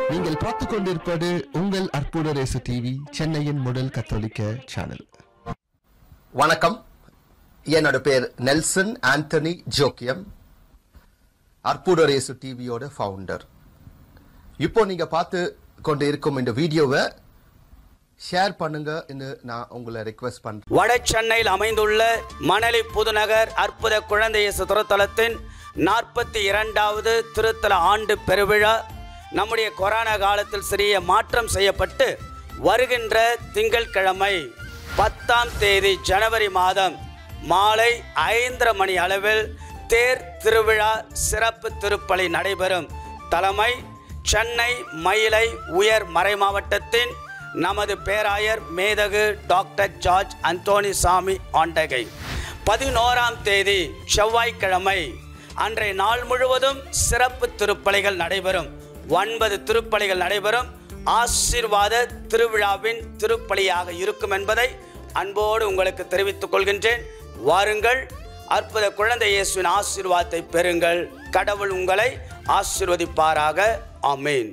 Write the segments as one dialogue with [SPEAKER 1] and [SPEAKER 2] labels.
[SPEAKER 1] நீங்கள் பார்த்துக் கொண்டிருப்பது உங்கள் அற்புத ரேசு டிவி சென்னையின் முதல் கத்தோலிக்க சேனல்
[SPEAKER 2] வணக்கம் என்னோட பேர் நெல்சன் ஆண்டனி ஜோக்கியம் அற்புதரேசு டிவியோட ஃபவுண்டர் இப்போ நீங்க பார்த்து கொண்டு இருக்கும் இந்த வீடியோவை ஷேர் பண்ணுங்க நான் உங்களை ரெக்வெஸ்ட் பண்றேன்
[SPEAKER 3] வட சென்னையில் அமைந்துள்ள மணலி புதுநகர் அற்புத குழந்தை இயேசு திருத்தலத்தின் நாற்பத்தி இரண்டாவது திருத்தல ஆண்டு பெருவிழா நம்முடைய கொரோனா காலத்தில் சிறிய மாற்றம் செய்யப்பட்டு வருகின்ற திங்கட்கிழமை பத்தாம் தேதி ஜனவரி மாதம் மாலை ஐந்தரை மணி அளவில் தேர் திருவிழா சிறப்பு திருப்பலி நடைபெறும் தலைமை சென்னை மயிலை உயர் மறைமாவட்டத்தின் நமது பேராயர் மேதகு டாக்டர் ஜார்ஜ் அந்தோணி சாமி ஆண்டகை பதினோராம் தேதி செவ்வாய்க்கிழமை அன்றைய நாள் முழுவதும் சிறப்பு திருப்பலிகள் நடைபெறும் ஒன்பது திருப்பலிகள் நடைபெறும் ஆசீர்வாத திருவிழாவின் திருப்பலியாக இருக்கும் என்பதை அன்போடு உங்களுக்கு தெரிவித்துக் கொள்கின்றேன் வாருங்கள் அற்புத குழந்தை இயேசுவின் ஆசீர்வாதத்தை பெறுங்கள் கடவுள் உங்களை ஆசீர்வதிப்பாராக ஆமென்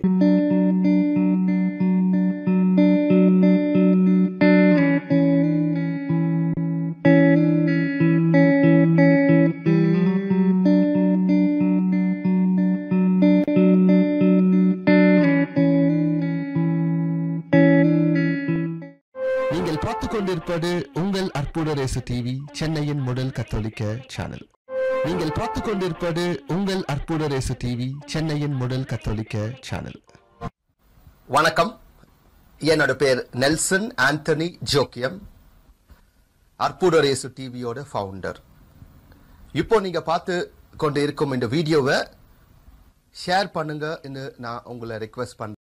[SPEAKER 1] நீங்கள் பார்த்துக் கொண்டிருப்பது உங்கள் அற்புத ரேசு டிவி சென்னையின் முதல் கத்தோலிக்க சேனல் நீங்கள் பார்த்துக் கொண்டிருப்பது உங்கள் அற்புத ரேசு டிவி சென்னையின் முதல் கத்தோலிக்க சேனல்
[SPEAKER 2] வணக்கம் என்னோட பேர் நெல்சன் ஆண்டனி ஜோக்கியம் அற்புதரேசு டிவியோட ஃபவுண்டர் இப்போ நீங்க பார்த்து கொண்டு இருக்கும் இந்த வீடியோவை ஷேர் பண்ணுங்க நான் உங்களை ரெக்வெஸ்ட் பண்றேன்